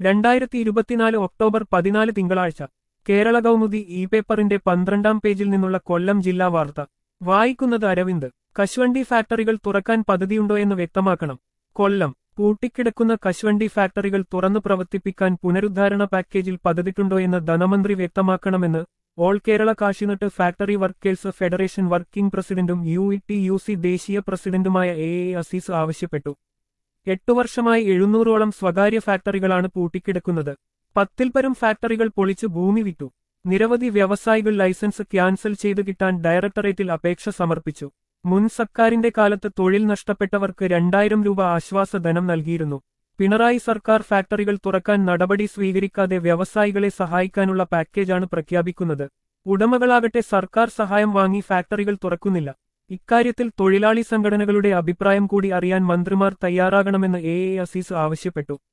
രണ്ടായിരത്തി ഇരുപത്തിനാല് ഒക്ടോബർ പതിനാല് തിങ്കളാഴ്ച കേരള കൗമുദി ഇ പേപ്പറിന്റെ പന്ത്രണ്ടാം പേജിൽ നിന്നുള്ള കൊല്ലം ജില്ലാ വാർത്ത വായിക്കുന്നത് അരവിന്ദ് കശുവണ്ടി ഫാക്ടറികൾ തുറക്കാൻ പദ്ധതിയുണ്ടോ എന്ന് വ്യക്തമാക്കണം കൊല്ലം പൂട്ടിക്കിടക്കുന്ന കശുവണ്ടി ഫാക്ടറികൾ തുറന്നു പ്രവർത്തിപ്പിക്കാൻ പുനരുദ്ധാരണ പാക്കേജിൽ പദ്ധതിട്ടുണ്ടോ എന്ന് ധനമന്ത്രി വ്യക്തമാക്കണമെന്ന് all Kerala cashew nut factory workers federation working പ്രസിഡന്റും U E T U C ദേശീയ പ്രസിഡന്റുമായ എ എ അസീസ് ആവശ്യപ്പെട്ടു എട്ടു വർഷമായി എഴുന്നൂറോളം സ്വകാര്യ ഫാക്ടറികളാണ് പൂട്ടിക്കിടക്കുന്നത് പത്തിൽ പരം ഫാക്ടറികൾ പൊളിച്ച് ഭൂമി വിറ്റു നിരവധി വ്യവസായികൾ ലൈസൻസ് ക്യാൻസൽ ചെയ്തു കിട്ടാൻ ഡയറക്ടറേറ്റിൽ അപേക്ഷ സമർപ്പിച്ചു മുൻ സർക്കാരിന്റെ കാലത്ത് തൊഴിൽ നഷ്ടപ്പെട്ടവർക്ക് രണ്ടായിരം രൂപ ആശ്വാസധനം നൽകിയിരുന്നു പിണറായി സർക്കാർ ഫാക്ടറികൾ തുറക്കാൻ നടപടി സ്വീകരിക്കാതെ വ്യവസായികളെ സഹായിക്കാനുള്ള പാക്കേജാണ് പ്രഖ്യാപിക്കുന്നത് ഉടമകളാകട്ടെ സർക്കാർ സഹായം വാങ്ങി ഫാക്ടറികൾ തുറക്കുന്നില്ല ഇക്കാര്യത്തിൽ തൊഴിലാളി സംഘടനകളുടെ അഭിപ്രായം കൂടി അറിയാൻ മന്ത്രിമാർ തയ്യാറാകണമെന്ന് എ എ അസീസ് ആവശ്യപ്പെട്ടു